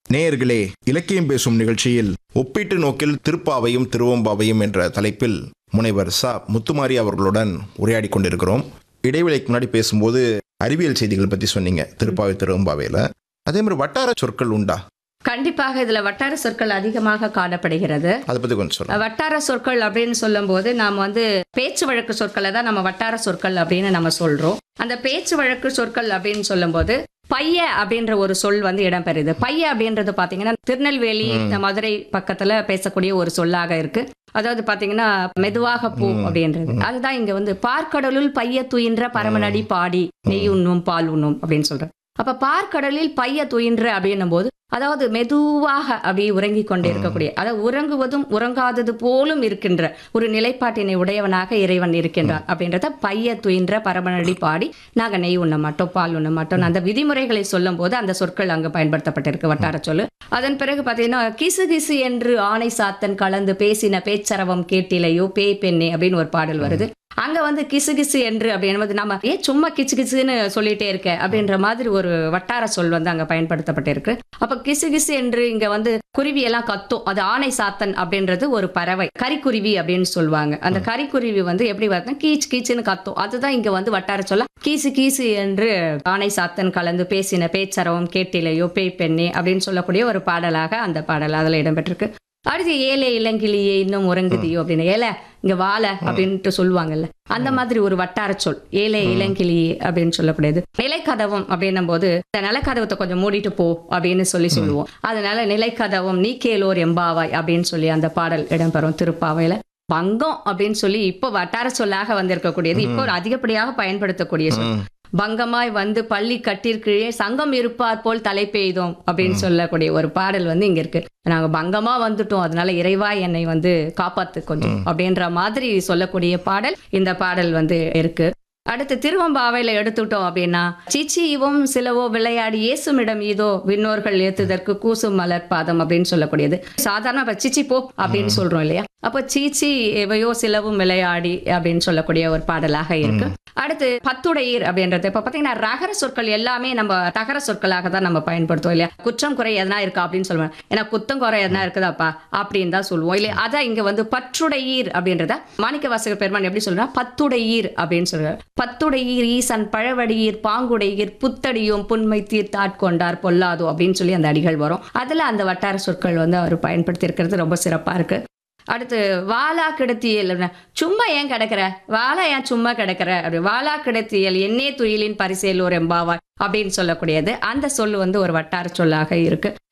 நேயர்களே இலக்கியம் பேசும் நிகழ்ச்சியில் ஒப்பீட்டு நோக்கில் திருப்பாவையும் திருவம்பாவையும் என்ற தலைப்பில் முனைவர் ச முத்துமாரி அவர்களுடன் உரையாடி கொண்டிருக்கிறோம் இடைவெளிக்கு முன்னாடி பேசும்போது அறிவியல் செய்திகள் பற்றி சொன்னீங்க திருப்பாவை திருவம்பாவையில் அதே மாதிரி வட்டார சொற்கள் உண்டா கண்டிப்பாக இதுல வட்டார சொற்கள் அதிகமாக காணப்படுகிறது அதை பற்றி கொஞ்சம் சொல்லுங்க வட்டார சொற்கள் அப்படின்னு சொல்லும்போது நாம் வந்து பேச்சு வழக்கு சொற்களை தான் நம்ம வட்டார சொற்கள் அப்படின்னு நம்ம சொல்றோம் அந்த பேச்சு வழக்கு சொற்கள் அப்படின்னு சொல்லும்போது பைய அப்படின்ற ஒரு சொல் வந்து இடம்பெறுது பைய அப்படின்றது பாத்தீங்கன்னா திருநெல்வேலி இந்த மதுரை பக்கத்துல பேசக்கூடிய ஒரு சொல்லாக இருக்கு அதாவது பாத்தீங்கன்னா மெதுவாக பூ அப்படின்றது அதுதான் இங்க வந்து பார்க்கடலுள் பைய துயின்ற பரமனடி பாடி நெய் உண்ணும் பால் உண்ணும் அப்படின்னு சொல்றேன் அப்ப பார்க்கடலில் பைய துயின்ற அப்படின்னும் போது அதாவது மெதுவாக அப்படியே உறங்கி கொண்டே இருக்கக்கூடிய அதாவது உறங்குவதும் உறங்காதது போலும் இருக்கின்ற ஒரு நிலைப்பாட்டினை உடையவனாக இறைவன் இருக்கின்றார் அப்படின்றத பைய துயின்ற பரமனடி பாடி நாங்க நெய் உண்ண மாட்டோம் பால் உண்ண மாட்டோம் அந்த விதிமுறைகளை சொல்லும் போது அந்த சொற்கள் அங்கு பயன்படுத்தப்பட்டிருக்கு வட்டார சொல்லு அதன் பிறகு பாத்தீங்கன்னா கிசு கிசு என்று ஆணை சாத்தன் கலந்து பேசின பேச்சரவம் கேட்டிலையோ பேய் பெண்ணே அப்படின்னு ஒரு பாடல் வருது அங்க வந்து கிசு கிசு என்று அப்படின்பது நம்ம ஏன் சும்மா கிச்சு கிசுன்னு சொல்லிட்டே இருக்க அப்படின்ற மாதிரி ஒரு வட்டார சொல் வந்து அங்க பயன்படுத்தப்பட்டிருக்கு அப்ப கிசு கிசு என்று இங்க வந்து குருவி எல்லாம் கத்தும் அது ஆணை சாத்தன் அப்படின்றது ஒரு பறவை கரிக்குருவி அப்படின்னு சொல்லுவாங்க அந்த கரிக்குருவி வந்து எப்படி பார்த்தா கீச் கீச்சுன்னு கத்தும் அதுதான் இங்க வந்து வட்டார சொல்ல கீசு கீசு என்று ஆணை சாத்தன் கலந்து பேசின பேச்சரவம் கேட்டிலையோ பேய் பெண்ணே அப்படின்னு சொல்லக்கூடிய ஒரு பாடலாக அந்த பாடல் அதுல இடம்பெற்றிருக்கு அடுத்து ஏழை இளங்கிளியே இன்னும் உறங்குதியோ அப்படின்னு ஏழை இங்க வாழ அப்படின்ட்டு சொல்லுவாங்கல்ல அந்த மாதிரி ஒரு வட்டார சொல் ஏழை இளங்கிளி அப்படின்னு சொல்லக்கூடியது நிலைக்கதவம் அப்படின்னும் போது இந்த நிலக்கதவத்தை கொஞ்சம் மூடிட்டு போ அப்படின்னு சொல்லி சொல்லுவோம் அதனால நிலைக்கதவம் நீ கேளோர் எம்பாவாய் அப்படின்னு சொல்லி அந்த பாடல் இடம்பெறும் திருப்பாவையில பங்கம் அப்படின்னு சொல்லி இப்போ வட்டார சொல்லாக வந்திருக்கக்கூடியது இப்போ ஒரு அதிகப்படியாக பயன்படுத்தக்கூடிய சொல் ம். பங்கமாய் வந்து பள்ளி கட்டிற்கீழே சங்கம் இருப்பார் போல் தலை பெய்தோம் அப்படின்னு சொல்லக்கூடிய ஒரு பாடல் வந்து இங்க இருக்கு நாங்க பங்கமா வந்துட்டோம் அதனால இறைவா என்னை வந்து காப்பாத்து கொஞ்சம் அப்படின்ற மாதிரி சொல்லக்கூடிய பாடல் இந்த பாடல் வந்து இருக்கு அடுத்து திருவம்பாவையில எடுத்துட்டோம் அப்படின்னா சிச்சி இவும் சிலவோ விளையாடி ஏசுமிடம் இதோ விண்ணோர்கள் ஏத்துதற்கு கூசும் மலர் பாதம் அப்படின்னு சொல்லக்கூடியது சாதாரண இப்ப சிச்சி போ அப்படின்னு சொல்றோம் இல்லையா அப்போ சீச்சி எவையோ சிலவும் விளையாடி அப்படின்னு சொல்லக்கூடிய ஒரு பாடலாக இருக்கு அடுத்து பத்துடையீர் அப்படின்றது இப்ப பாத்தீங்கன்னா ரகர சொற்கள் எல்லாமே நம்ம தகர சொற்களாக தான் நம்ம பயன்படுத்துவோம் இல்லையா குற்றம் குறை எதனா இருக்கா அப்படின்னு சொல்லுவோம் ஏன்னா குத்தம் குறை எதனா இருக்குதாப்பா அப்படின்னு தான் சொல்லுவோம் இல்லையா அதான் இங்க வந்து பற்றுடையீர் அப்படின்றத மாணிக்க வாசகர் பெருமான் எப்படி சொல்றா பத்துடையீர் அப்படின்னு சொல்றாரு பத்துடையீர் ஈசன் பழவடியீர் பாங்குடையீர் புத்தடியும் புன்மை தீர்த்தாட்கொண்டார் பொல்லாதோ அப்படின்னு சொல்லி அந்த அடிகள் வரும் அதுல அந்த வட்டார சொற்கள் வந்து அவர் பயன்படுத்தி இருக்கிறது ரொம்ப சிறப்பா இருக்கு அடுத்து வாலா கிடத்தியல் அப்படின்னா, சும்மா ஏன் கிடக்குற வாலா ஏன் சும்மா கிடக்குற அப்படி வாலா கிடத்தியல் என்னே துயிலின் பரிசேலூர் எம்பாவாய் அப்படின்னு சொல்லக்கூடியது அந்த சொல் வந்து ஒரு வட்டார சொல்லாக இருக்கு